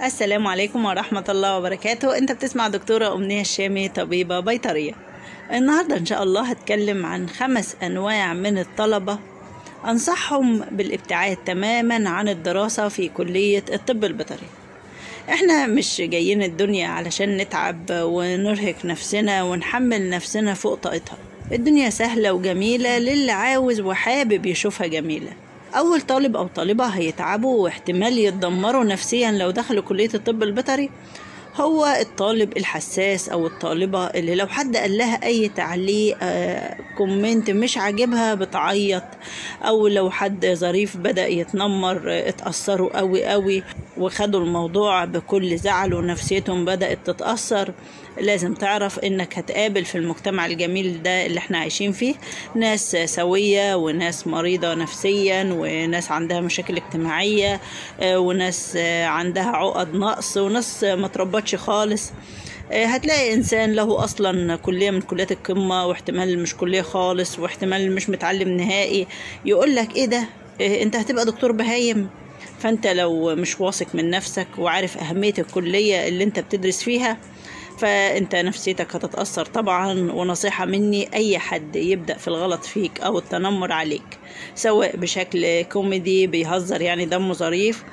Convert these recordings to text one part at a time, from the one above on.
السلام عليكم ورحمة الله وبركاته انت بتسمع دكتورة أمنية الشامي طبيبة بيطرية النهاردة إن شاء الله هتكلم عن خمس أنواع من الطلبة أنصحهم بالابتعاد تماما عن الدراسة في كلية الطب البيطري احنا مش جايين الدنيا علشان نتعب ونرهق نفسنا ونحمل نفسنا فوق طاقتها الدنيا سهلة وجميلة للي عاوز وحابب يشوفها جميلة أول طالب أو طالبة هيتعبوا واحتمال يتدمروا نفسيا لو دخلوا كلية الطب البيطري هو الطالب الحساس او الطالبه اللي لو حد قال لها اي تعليق آه كومنت مش عاجبها بتعيط او لو حد ظريف بدا يتنمر آه اتاثروا قوي قوي وخدوا الموضوع بكل زعل ونفسيتهم بدات تتاثر لازم تعرف انك هتقابل في المجتمع الجميل ده اللي احنا عايشين فيه ناس سوية وناس مريضة نفسيا وناس عندها مشاكل اجتماعية وناس عندها عقد نقص وناس ما تربطش خالص هتلاقي انسان له اصلا كليه من كليات القمه واحتمال مش كليه خالص واحتمال مش متعلم نهائي يقول لك ايه ده انت هتبقى دكتور بهايم فانت لو مش واثق من نفسك وعارف اهميه الكليه اللي انت بتدرس فيها فانت نفسيتك هتتأثر طبعا ونصيحة مني اي حد يبدأ في الغلط فيك او التنمر عليك سواء بشكل كوميدي بيهزر يعني دمه ظريف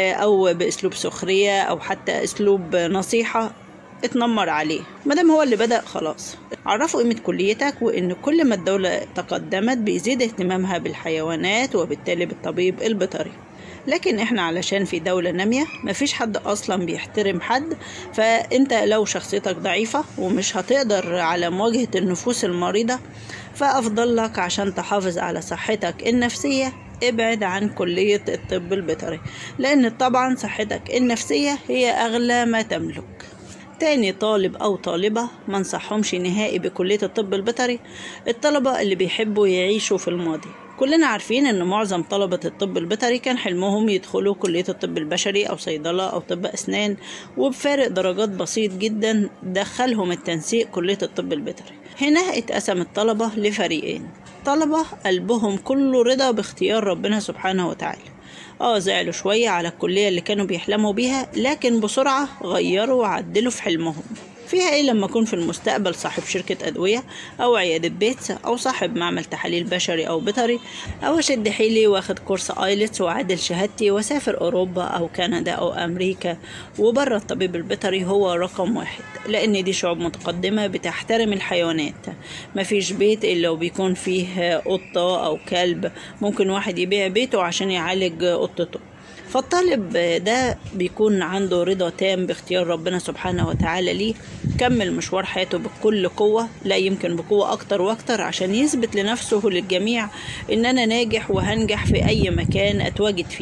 او باسلوب سخرية او حتى اسلوب نصيحة اتنمر عليه مادام هو اللي بدأ خلاص عرفوا قيمة كليتك وإن كل ما الدولة تقدمت بيزيد اهتمامها بالحيوانات وبالتالي بالطبيب البيطري لكن احنا علشان في دولة نامية مفيش حد اصلا بيحترم حد فانت لو شخصيتك ضعيفة ومش هتقدر على مواجهة النفوس المريضة فافضل لك عشان تحافظ على صحتك النفسية ابعد عن كلية الطب البيطري لان طبعا صحتك النفسية هي اغلى ما تملك تاني طالب أو طالبة ما انصحهمش نهائي بكلية الطب البيطري الطلبة اللي بيحبوا يعيشوا في الماضي كلنا عارفين ان معظم طلبة الطب البيطري كان حلمهم يدخلوا كلية الطب البشري او صيدلة او طب اسنان وبفارق درجات بسيط جدا دخلهم التنسيق كلية الطب البيطري هنا اتقسم الطلبة لفريقين طلبة قلبهم كله رضا باختيار ربنا سبحانه وتعالى اه زعلوا شوية على الكلية اللي كانوا بيحلموا بيها لكن بسرعة غيروا وعدلوا في حلمهم فيها ايه لما اكون في المستقبل صاحب شركة ادوية او عيادة بيت او صاحب معمل تحاليل بشري او بيطري او اشد حيلي واخد كورس ايلتس واعدل شهادتي واسافر اوروبا او كندا او امريكا وبره الطبيب البيطري هو رقم واحد لان دي شعوب متقدمة بتحترم الحيوانات مفيش بيت الا وبيكون فيه قطة او كلب ممكن واحد يبيع بيته عشان يعالج قطته فالطالب ده بيكون عنده رضا تام باختيار ربنا سبحانه وتعالى ليه كمل مشوار حياته بكل قوة لا يمكن بقوة أكتر وأكتر عشان يثبت لنفسه وللجميع إن أنا ناجح وهنجح في أي مكان أتواجد فيه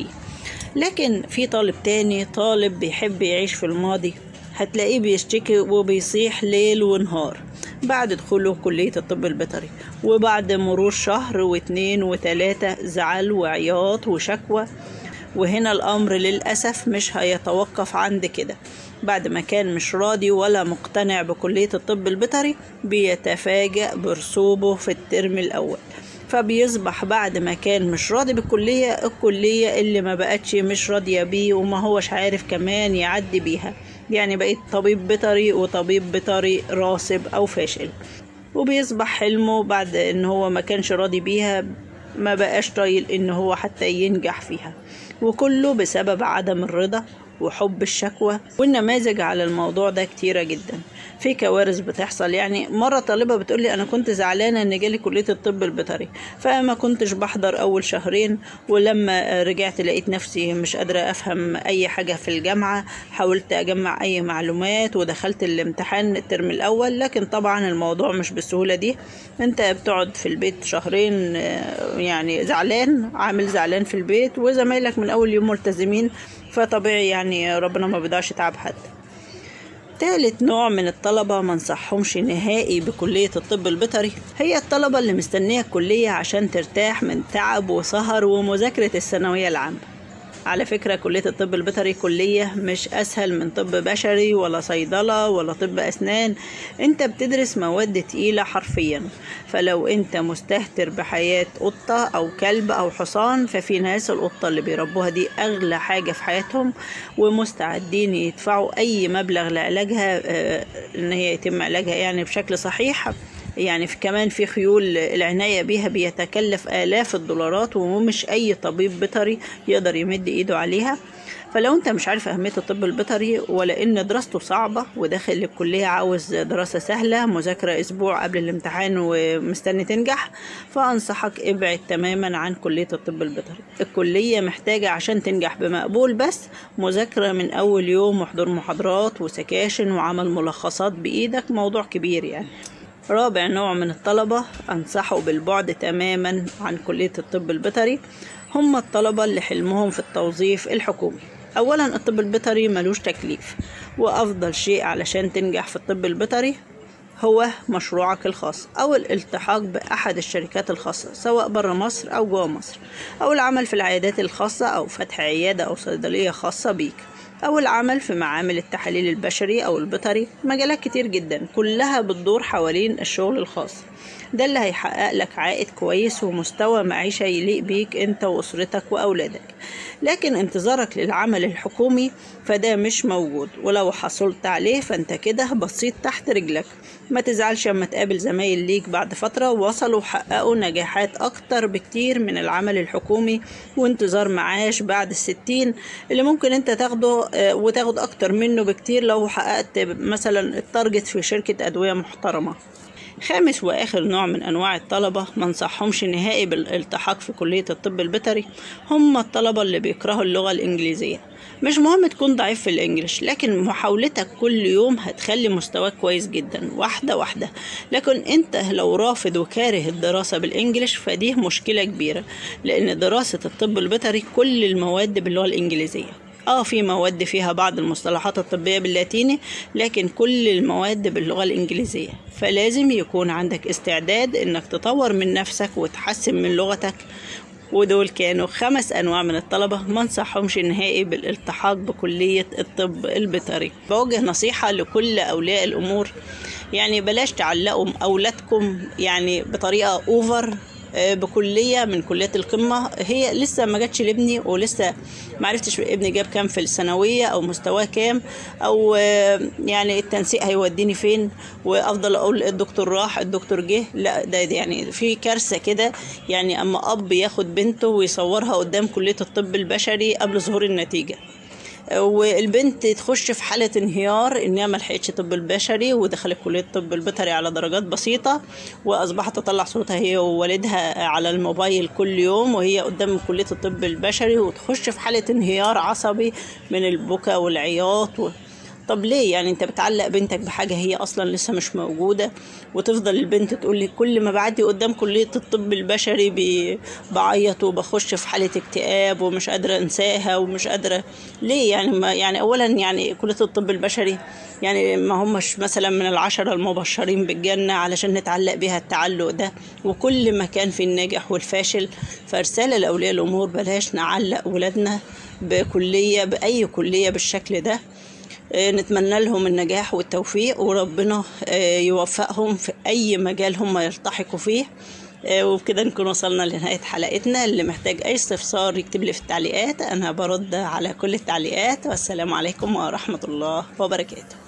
لكن في طالب تاني طالب بيحب يعيش في الماضي هتلاقيه بيشتكي وبيصيح ليل ونهار بعد دخوله كلية الطب البيطري وبعد مرور شهر واتنين وتلاتة زعل وعياط وشكوى وهنا الأمر للأسف مش هيتوقف عند كده بعد ما كان مش راضي ولا مقتنع بكلية الطب البيطري بيتفاجأ برسوبه في الترم الأول فبيصبح بعد ما كان مش راضي بالكلية الكلية اللي ما بقتش مش راضية بيه وما هوش عارف كمان يعدي بيها يعني بقيت طبيب بيطري وطبيب بيطري راسب أو فاشل وبيصبح حلمه بعد ان هو ما كانش راضي بيها ما بقاش طايل ان هو حتى ينجح فيها وكله بسبب عدم الرضا وحب الشكوى والنماذج على الموضوع ده كتيرة جدا في كوارث بتحصل يعني مرة طالبة بتقولي أنا كنت زعلانة إن جالي كلية الطب البيطري فما كنتش بحضر أول شهرين ولما رجعت لقيت نفسي مش قادرة أفهم أي حاجة في الجامعة حاولت أجمع أي معلومات ودخلت الامتحان الترم الأول لكن طبعا الموضوع مش بالسهولة دي أنت بتقعد في البيت شهرين يعني زعلان عامل زعلان في البيت وزمايلك من أول يوم ملتزمين فطبيعي يعني ربنا ما بيضيعش تعب حد تالت نوع من الطلبة ما انصحهمش نهائي بكلية الطب البيطري هي الطلبة اللي مستنية الكلية عشان ترتاح من تعب وسهر ومذاكرة الثانوية العامة على فكرة كلية الطب البيطري كلية مش أسهل من طب بشري ولا صيدلة ولا طب أسنان أنت بتدرس مواد تقيلة حرفيا فلو أنت مستهتر بحياة قطة أو كلب أو حصان ففي ناس القطة اللي بيربوها دي أغلى حاجة في حياتهم ومستعدين يدفعوا أي مبلغ لعلاجها آه، إن هي يتم علاجها يعني بشكل صحيح يعني في كمان في خيول العناية بيها بيتكلف آلاف الدولارات ومش أي طبيب بيطري يقدر يمد إيده عليها فلو انت مش عارف اهميه الطب البيطري ولا ان دراسته صعبه وداخل الكليه عاوز دراسه سهله مذاكره اسبوع قبل الامتحان ومستني تنجح فانصحك ابعد تماما عن كليه الطب البيطري الكليه محتاجه عشان تنجح بمقبول بس مذاكره من اول يوم وحضور محاضرات وسكاشن وعمل ملخصات بايدك موضوع كبير يعني رابع نوع من الطلبة أنصحه بالبعد تماما عن كلية الطب البيطري هم الطلبة اللي حلمهم في التوظيف الحكومي أولا الطب البيطري ملوش تكليف وأفضل شيء علشان تنجح في الطب البيطري هو مشروعك الخاص أو الالتحاق بأحد الشركات الخاصة سواء برا مصر أو جوا مصر أو العمل في العيادات الخاصة أو فتح عيادة أو صيدلية خاصة بيك أو العمل في معامل التحاليل البشري أو البيطري مجالات كتير جدا كلها بتدور حوالين الشغل الخاص ده اللي هيحقق لك عائد كويس ومستوى معيشة يليق بيك انت وأسرتك وأولادك لكن انتظارك للعمل الحكومي فده مش موجود ولو حصلت عليه فانت كده بسيط تحت رجلك ما تزعلش اما تقابل زمايل ليك بعد فترة وصلوا وحققوا نجاحات أكتر بكتير من العمل الحكومي وانتظار معاش بعد الستين اللي ممكن انت تاخده آه، وتاخد أكتر منه بكتير لو حققت مثلا التارجت في شركة أدوية محترمة خامس واخر نوع من انواع الطلبه ما انصحهمش نهائي بالالتحاق في كليه الطب البيطري هم الطلبه اللي بيكرهوا اللغه الانجليزيه مش مهم تكون ضعيف في الانجليش لكن محاولتك كل يوم هتخلي مستواك كويس جدا واحده واحده لكن انت لو رافض وكاره الدراسه بالانجليش فدي مشكله كبيره لان دراسه الطب البيطري كل المواد باللغه الانجليزيه اه في مواد فيها بعض المصطلحات الطبية باللاتيني لكن كل المواد باللغة الإنجليزية فلازم يكون عندك استعداد إنك تطور من نفسك وتحسن من لغتك ودول كانوا خمس أنواع من الطلبة ما انصحهمش نهائي بالالتحاق بكلية الطب البيطري بوجه نصيحة لكل أولياء الأمور يعني بلاش تعلقوا أولادكم يعني بطريقة أوفر آه، بكليه من كليات القمه هي لسه ما جاتش لابني ولسه ما عرفتش ابني جاب كام في الثانويه او مستواه كام او آه، يعني التنسيق هيوديني فين وافضل اقول الدكتور راح الدكتور جه لا ده ده يعني في كارثه كده يعني اما اب ياخد بنته ويصورها قدام كليه الطب البشري قبل ظهور النتيجه والبنت تخش في حالة انهيار انها ما لحقتش طب البشري ودخلت كلية الطب البيطري على درجات بسيطة واصبحت تطلع صورتها هي ووالدها على الموبايل كل يوم وهي قدام كلية الطب البشري وتخش في حالة انهيار عصبي من البكاء والعياط و... طب ليه يعني انت بتعلق بنتك بحاجه هي اصلا لسه مش موجوده وتفضل البنت تقول لي كل ما بعدي قدام كليه الطب البشري بي- بعيط وبخش في حاله اكتئاب ومش قادره انساها ومش قادره ليه يعني ما يعني اولا يعني كليه الطب البشري يعني ما همش مثلا من العشرة المبشرين بالجنة علشان نتعلق بيها التعلق ده وكل مكان في الناجح والفاشل فرسالة لأولياء الأمور بلاش نعلق ولادنا بكلية بأي كلية بالشكل ده آه، نتمنى لهم النجاح والتوفيق وربنا آه، يوفقهم في أي مجال هم يلتحقوا فيه آه، وبكده نكون وصلنا لنهاية حلقتنا اللي محتاج أي استفسار يكتب لي في التعليقات أنا برد على كل التعليقات والسلام عليكم ورحمة الله وبركاته